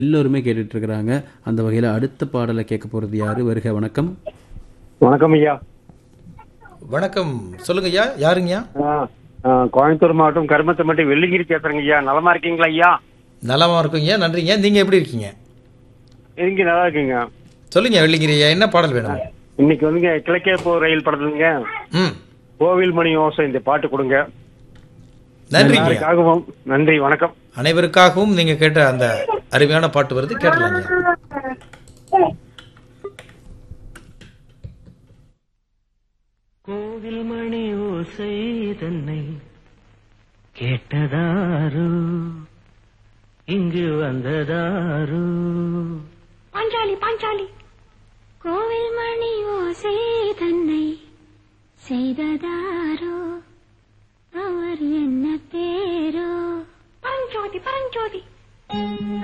எல்லோருமே கேட்டுட்டு இருக்கிறாங்க அந்த வகையில் அடுத்த பாடலை கேட்க போகிறது யாரு வருக வணக்கம் வணக்கம் ஐயா வணக்கம் சொல்லுங்க ஐயா யாருங்கய்யா ஆ, ஆ, கோயம்புத்தூர் மாவட்டம் கருமத்தம்பட்டி வெள்ளிங்கிரி பேசுறேங்க ஐயா நலமா இருக்கீங்களா ஐயா நலமா இருக்குங்க நன்றிங்க நீங்க எப்படி இருக்கீங்க இங்க நல்லா இருக்குங்க சொல்லுங்க வெள்ளிங்கிரி ஐயா என்ன பாடல் வேணும் இன்னைக்கு வந்துங்க கிழக்கே போ ரயில் படத்துலங்க ம் கோவில் மணி ஓசை இந்த பாட்டு கொடுங்க நன்றிங்க ஐயா. எல்லாருக்காகவும் நன்றி வணக்கம் அனைவருக்காகவும் நீங்க கேட்ட அந்த அருமையான பாட்டு வருது கேட்டலாங்க கோவில் மணி ஓசை தன்னை கேட்டதாரு இங்கு வந்ததாரு பாஞ்சாலி பாஞ்சாலி கோவில் மணி ஓசை தன்னை செய்ததாரோ அவர் என்ன பேரோ பரஞ்சோதி பரஞ்சோதி